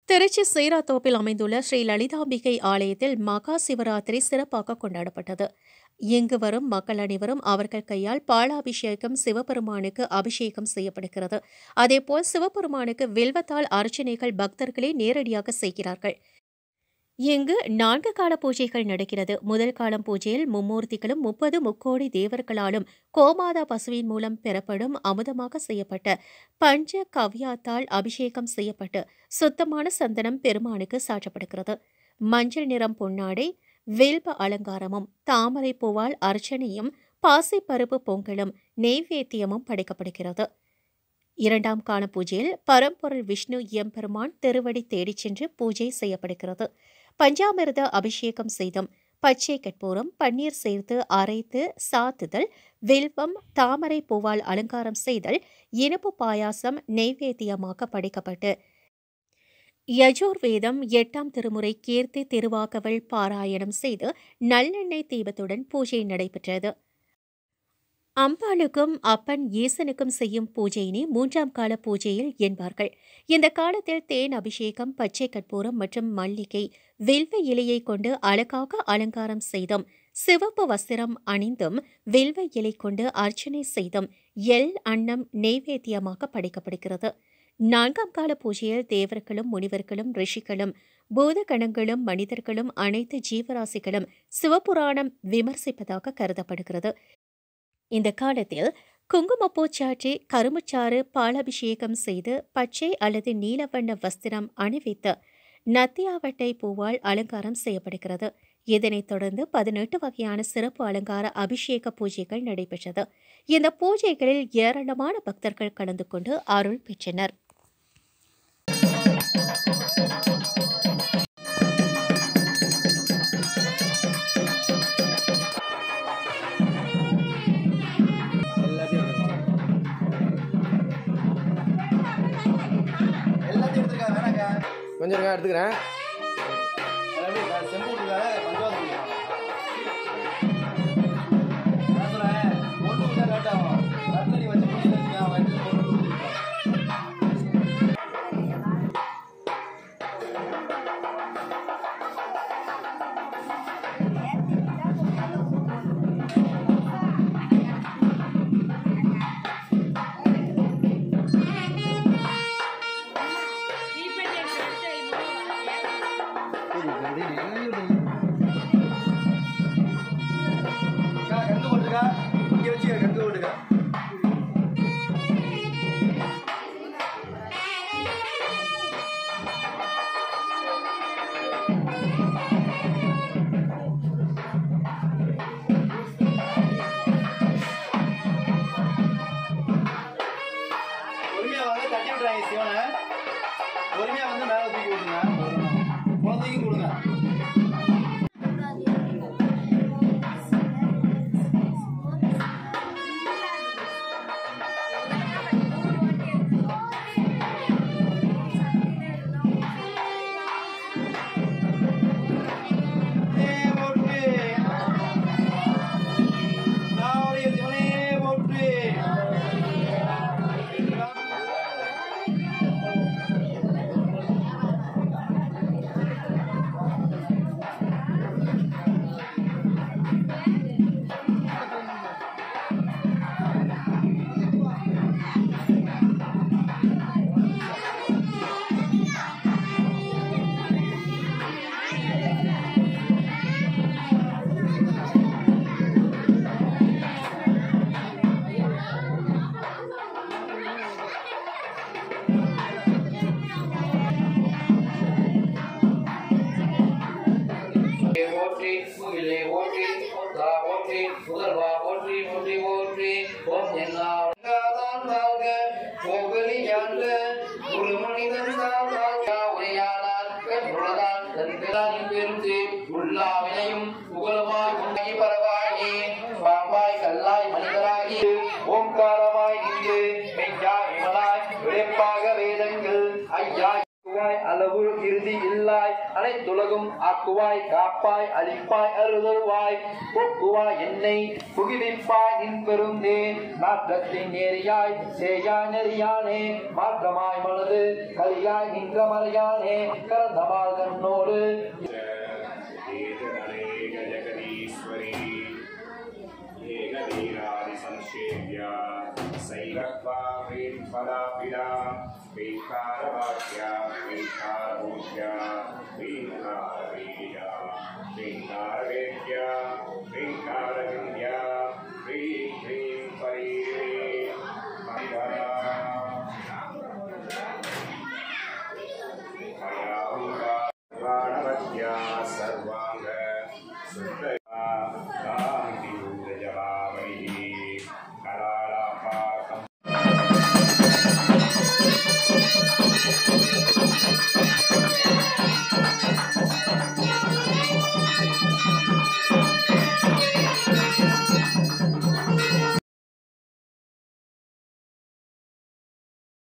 திருச்சி சீராத்தோப்பில் அமைந்துள்ள ஸ்ரீ லலிதாம்பிகை ஆலயத்தில் மகா சிவராத்திரி சிறப்பாக கொண்டாடப்பட்டது இங்கு வரும் மக்கள் அனைவரும் அவர்கள் கையால் பாலாபிஷேகம் சிவபெருமானுக்கு அபிஷேகம் செய்யப்படுகிறது அதேபோல் சிவபெருமானுக்கு வில்வத்தால் அர்ச்சனைகள் பக்தர்களே நேரடியாக செய்கிறார்கள் இங்கு நான்கு கால பூஜைகள் நடக்கிறது முதல் காலம் பூஜையில் மும்மூர்த்திகளும் முப்பது முக்கோடி தேவர்களாலும் கோமாதா பசுவின் மூலம் பெறப்படும் அமுதமாக செய்யப்பட்ட பஞ்ச கவ்யாத்தால் அபிஷேகம் செய்யப்பட்டு சுத்தமான சந்தனம் பெருமானுக்கு சாற்றப்படுகிறது மஞ்சள் நிறம் பொன்னாடை வில்ப அலங்காரமும் தாமரை பூவால் அர்ச்சனையும் பாசிப்பருப்பு பொங்கலும் நெய்வேத்தியமும் படைக்கப்படுகிறது இரண்டாம் கால பூஜையில் பரம்பொருள் விஷ்ணு எம்பெருமான் திருவடி தேடிச் சென்று பூஜை செய்யப்படுகிறது பஞ்சாமிர்த அபிஷேகம் செய்தும் பச்சை கற்பூரம் பன்னீர் சேர்த்து அரைத்து சாத்துதல் வில்வம் தாமரை பூவால் அலங்காரம் செய்தல் இனிப்பு பாயாசம் நெய்வேத்தியமாக படைக்கப்பட்டு யஜுர்வேதம் எட்டாம் திருமுறை கீர்த்தி திருவாக்கவல் பாராயணம் செய்து நல்லெண்ணெய் தீபத்துடன் பூஜை நடைபெற்றது அம்பாளுக்கும் அப்பன் ஈசனுக்கும் செய்யும் பூஜையினை மூன்றாம் கால பூஜையில் என்பார்கள் இந்த காலத்தில் தேன் அபிஷேகம் பச்சை கற்பூரம் மற்றும் மல்லிகை வில்வ இலையை கொண்டு அழகாக அலங்காரம் செய்தும் சிவப்பு வஸ்திரம் அணிந்தும் வில்வ இலை கொண்டு அர்ச்சனை செய்தும் எல் அன்னம் நெய்வேத்தியமாக படைக்கப்படுகிறது நான்காம் கால பூஜையில் தேவர்களும் முனிவர்களும் ரிஷிகளும் பூதகணங்களும் மனிதர்களும் அனைத்து ஜீவராசிகளும் சிவபுராணம் விமர்சிப்பதாக கருதப்படுகிறது இந்த காலத்தில் குங்குமப்பூ சாற்றி கருமுச்சாறு பாலாபிஷேகம் செய்து பச்சை அல்லது நீலவண்ண வஸ்திரம் அணிவித்து நத்தியாவட்டை பூவால் அலங்காரம் செய்யப்படுகிறது இதனைத் தொடர்ந்து பதினெட்டு வகையான சிறப்பு அலங்கார அபிஷேக பூஜைகள் நடைபெற்றது இந்த பூஜைகளில் ஏராளமான பக்தர்கள் கலந்து கொண்டு அருள் பெற்றனர் எல்லாத்தையும் எடுத்துருக்கா வேணாங்க கொஞ்சம் இருங்க எடுத்துக்கிறேன் அதாவது செம்பு விட்டுருக்காரு பஞ்சாவது நான் சொல்றேன் ஒன்று விட்டா லேட் ஆகும் கட்டில் நீ வச்சு பண்ணி வச்சுக்க வண்டியில் போட்டு கொடுத்துருக்கோம் அக்கா, கங்கு போட்டுருக்கா இங்கே வச்சு கங்கு போட்டுக்கா பொறுமையா வந்து தட்டி விட்டுறாங்க சிவனை பொறுமையா வந்து மேல தூக்கி விட்டுருங்க குழந்தைக்கும் கொடுங்க ஏ போட்டு நாவுடைய சிவனே போட்டு போற்றி முகிலே போற்றி தா போற்றி முதல்வா போற்றி போற்றி போற்றி ஓம் என்னாதான் வாழ்க கோகலி யாண்ட ஒரு மனிதன் வாழ்க உரையாடால் பெற்றுள்ளதால் தன்கிறான் பெருந்து உள்ளாவினையும் புகழுமாய் உண்மை பரவாயே பாம்பாய் கல்லாய் மனிதராகி ஓங்காரமாய் நின்று மெய்யாய் விமலாய் விளைப்பாக வேதங்கள் ஐயா அளவு ஒரு இறுதி இல்லாய் அனைத்துலகும் ஆக்குவாய் காப்பாய் அழிப்பாய் அருள்வாய் போக்குவாய் என்னை புகிவிப்பாய் நின் பெருந்தே மாற்றத்தின் நேரியாய் சேயாய் நெறியானே மாற்றமாய் மனது கலியாய் நின்ற மறையானே கரந்தமால் கண்ணோடு एतदनेक जगदीश्वरी एकवीरादिसंक्षेप्य सैरत्वा वेत्पदापिडा वेत्कारवाक्या वेत्कारभूष्या वेत्कारवेया वेत्कारवेद्या